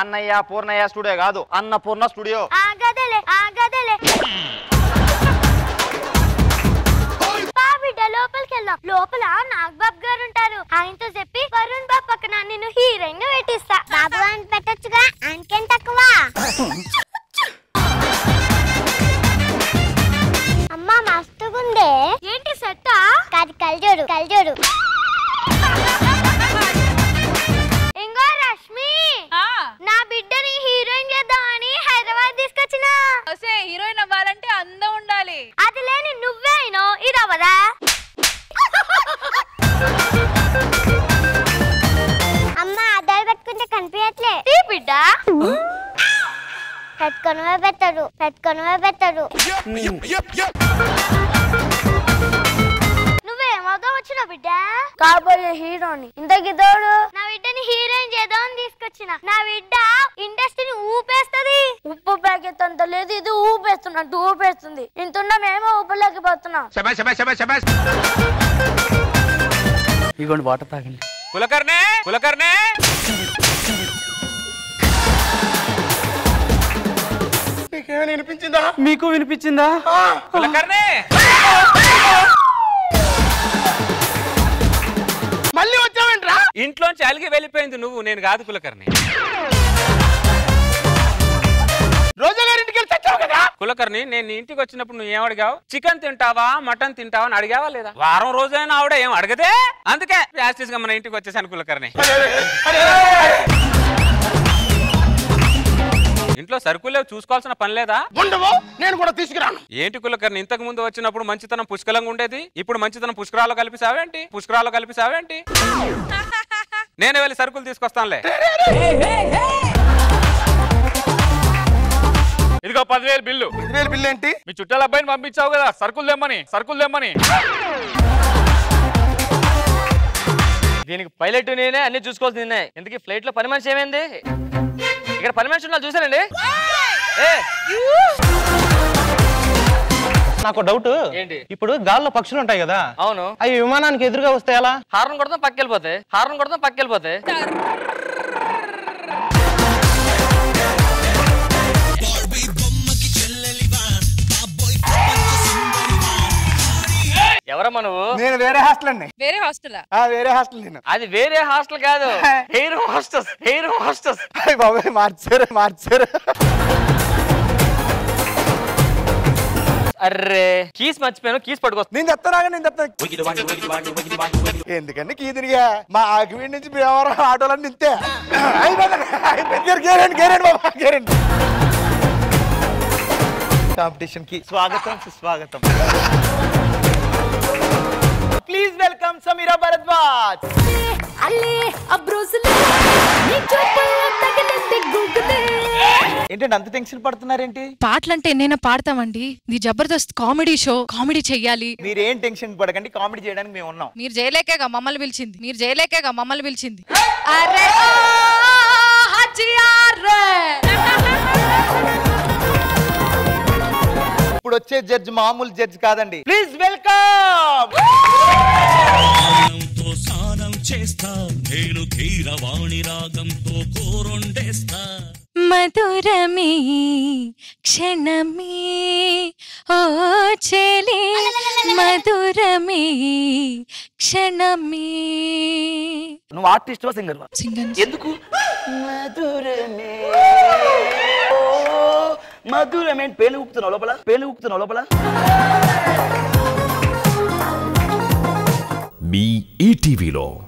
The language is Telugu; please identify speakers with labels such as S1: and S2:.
S1: అన్నయ్య పూర్ణయ్య స్టూడియో కాదు అన్నపూర్ణ స్టూడియో
S2: ఆగదలే ఆగదలే పా బిడ్డ లోపలికి వెళ్దాం లోపల నాగబాబు గారు ఉంటారు ఆయనతో చెప్పి వరుణ్ బాబు పక్కన నిన్ను హీరోయిన్ గా పెట్టిస్తా బాబు అని పెట్టొచ్చుగా ఆయనకేం తక్కువ అమ్మా మస్తుగుందే ఏంటి సెట్టా కాదు కల్జోడు కల్జోడు ఇంకో రష్మి
S3: ఆ,
S2: నా బిడ్డని హీరోయిన్ చేద్దామని హైదరాబాద్ తీసుకొచ్చిన
S3: వస్తే హీరోయిన్ అవ్వాలంటే అందం ఉండాలి
S2: అది లేని నువ్వే అయినో ఇది అవ్వదా అమ్మ అద్దాలు పెట్టుకుంటే కనిపించట్లే ఈ బిడ్డ పెట్టుకొనవే పెట్టరు పెట్టుకొనవే పెట్టరు నువ్వేమవుదాం వచ్చిన బిడ్డ కాబోయే హీరోని ఇంతకి తోడు నా బిడ్డని హీరోయిన్ చేద్దామని తీసుకొచ్చిన నా బిడ్డ ఇండస్ట్రీని ఊపేస్తది ఉప్పు ప్యాకెట్ అంత లేదు ఇది ఊపేస్తున్నట్టు ఊపేస్తుంది ఇంతున్న మేమో ఊపలేకపోతున్నాం
S4: ఇగోండి వాటర్ తాగండి
S1: కులకర్ణే కులకర్ణే
S5: నీకేమైనా వినిపించిందా
S4: మీకు వినిపించిందా
S1: కులకర్ణే
S5: మళ్ళీ వచ్చావేంట్రా
S1: ఇంట్లోంచి అలిగి వెళ్ళిపోయింది నువ్వు నేను కాదు కులకర్ణి
S5: రోజా గారి ఇంటికి వెళ్ళి తెచ్చావు కదా
S1: కులకర్ణి నేను నీ ఇంటికి వచ్చినప్పుడు నువ్వు ఏం అడిగావు చికెన్ తింటావా మటన్ తింటావా అని అడిగావా లేదా వారం రోజైనా ఆవిడ ఏం అడగదే అందుకే యాస్టిస్ గా మన ఇంటికి వచ్చేసాను కులకర్ణి ఇంట్లో సరుకులు చూసుకోవాల్సిన పని లేదా
S5: ఉండవు నేను కూడా తీసుకురాను
S1: ఏంటి కులకర్ణి ఇంతకు ముందు వచ్చినప్పుడు మంచితనం పుష్కలంగా ఉండేది ఇప్పుడు మంచితనం పుష్కరాల్లో కలిపిసావేంటి పుష్కరాల్లో కలిపిసావేంటి నేనే వెళ్ళి సరుకులు తీసుకొస్తానులే ఇదిగో పదివేలు బిల్లు
S5: పదివేలు బిల్లు ఏంటి
S1: మీ చుట్టాల అబ్బాయిని పంపించావు కదా సరుకులు తెమ్మని సరుకులు తెమ్మని
S4: దీనికి పైలట్ నేనే అన్ని చూసుకోవాల్సింది నేనే ఎందుకు ఫ్లైట్ లో పని మనిషి ఏమైంది ఇక్కడ పని మనిషి ఉన్నా చూసానండి ఏ
S6: నాకు డౌట్
S4: ఏంటి?
S6: ఇప్పుడు గాల్లో పక్షులు ఉంటాయి కదా
S4: అవును
S6: అవి విమానానికి ఎదురుగా వస్తే ఎలా
S4: హార్న్ కొడతాం పక్కెళ్ళిపోతే హార్న్ కొడతాం పక్కెళ్ళిపోతే ఎవరమ్మా నువ్వు
S5: నేను వేరే హాస్టల్ అండి
S3: వేరే హాస్టలా
S5: ఆ, వేరే హాస్టల్ నేను
S4: అది వేరే హాస్టల్ కాదు హెయిర్ హాస్టల్స్ హెయిర్ హాస్టల్స్
S5: అయ్య బాబాయ్ మార్చారు మార్చారు
S4: అర్రే కీస్ మర్చిపోయాను కీస్ పట్టుకొస్తా
S5: నేను చెప్తాను నేను చెప్తాను ఎందుకండి కీదిరిగా మా ఆకివీడి నుంచి భీమవరం ఆటోలన్నీ నింతే అయిపోయింది గేరండి గేరండి బాబా గేరండి కాంపిటీషన్ కి స్వాగతం సుస్వాగతం ప్లీజ్ వెల్కమ్ సమీరా భరద్వాజ్ ఏంటండి అంత టెన్షన్ పడుతున్నారేంటి
S7: పాటలంటే ఎన్నైనా పాడతామండి ఇది జబర్దస్త్ కామెడీ షో కామెడీ చెయ్యాలి
S5: మీరేం టెన్షన్ పడకండి కామెడీ చేయడానికి మేము ఉన్నాం
S7: మీరు జయలేకేగా మమ్మల్ని పిలిచింది మీరు జయలేకేగా మమ్మల్ని పిలిచింది
S5: ఇప్పుడు వచ్చే జడ్జ్ మామూలు జడ్జ్ కాదండి ప్లీజ్ వెల్కమ్
S8: తో స్నానం చేస్తా నేను కీరవాణి రాగంతో కోరొండేస్తా
S7: మధురమే క్షణమే ఓ చెలి మధురమే క్షణమే
S4: నువ్వు ఆర్టిస్ట్ సింగర్
S7: సింగన్
S4: ఎందుకు మధురమే ఓ, మధురమే అని పేలు ఊపుతున్నావు లోపల పేలు ఊపుతున్నావు లోపల
S9: మీ ఈటీవీలో